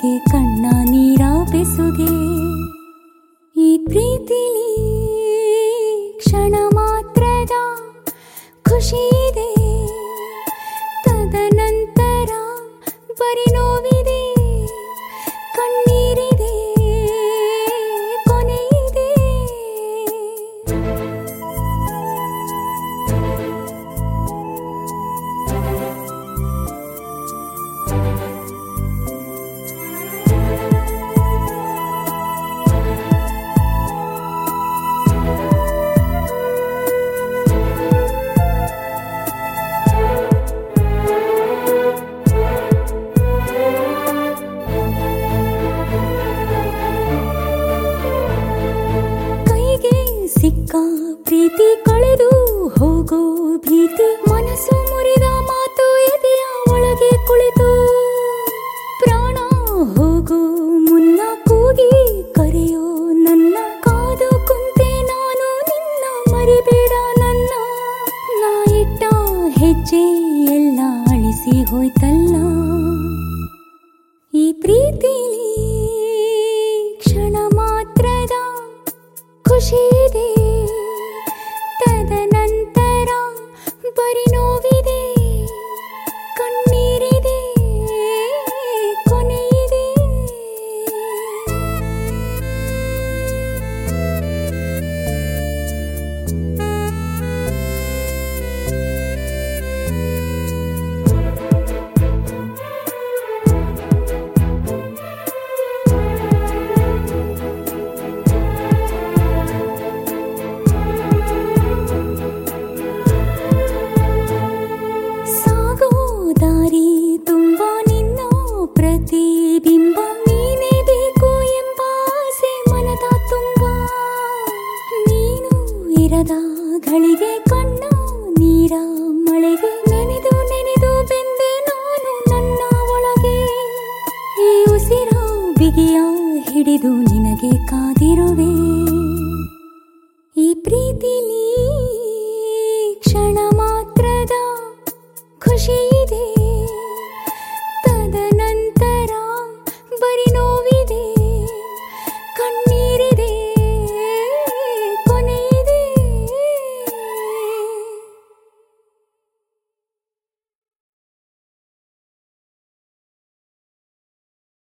ಬೆಸುಗೆ ಕಣ್ಣ ನೀರ ಬೆಸುಗೆ ಈ ಪ್ರೀತಿಲಿ ಕ್ಷಣ ಮಾತ್ರದ ಖುಷಿ ಇದೆ ತದನಂತರ ಬರಿ ನೋವಿದೆ ಕಣ್ಣೀರಿದೆ ಕೊನೆ ಇದೆ ಕೈಗೆ ಸಿಕ್ಕ ಪ್ರೀತಿ ಕಳೆದು ಹೋಗೋ ಭೀತಿ ಮನಸ್ಸು ಮುರಿದ ಮಾತು ಎದೆಯ ಒಳಗೆ ಕುಳಿತು ಪ್ರಾಣ ಹೋಗೋ ಮುನ್ನ ಕೂಗಿ ಕರೆಯೋ ನನ್ನ ಕಾದು ಕುಂತೆ ನಾನು ನಿನ್ನ ಮರಿಬೇಡ ನನ್ನ ನಾ ಇಟ್ಟ ಹೆಜ್ಜೆ ಎಲ್ಲ ಅಳಿಸಿ ಹೋಯ್ತಲ್ಲ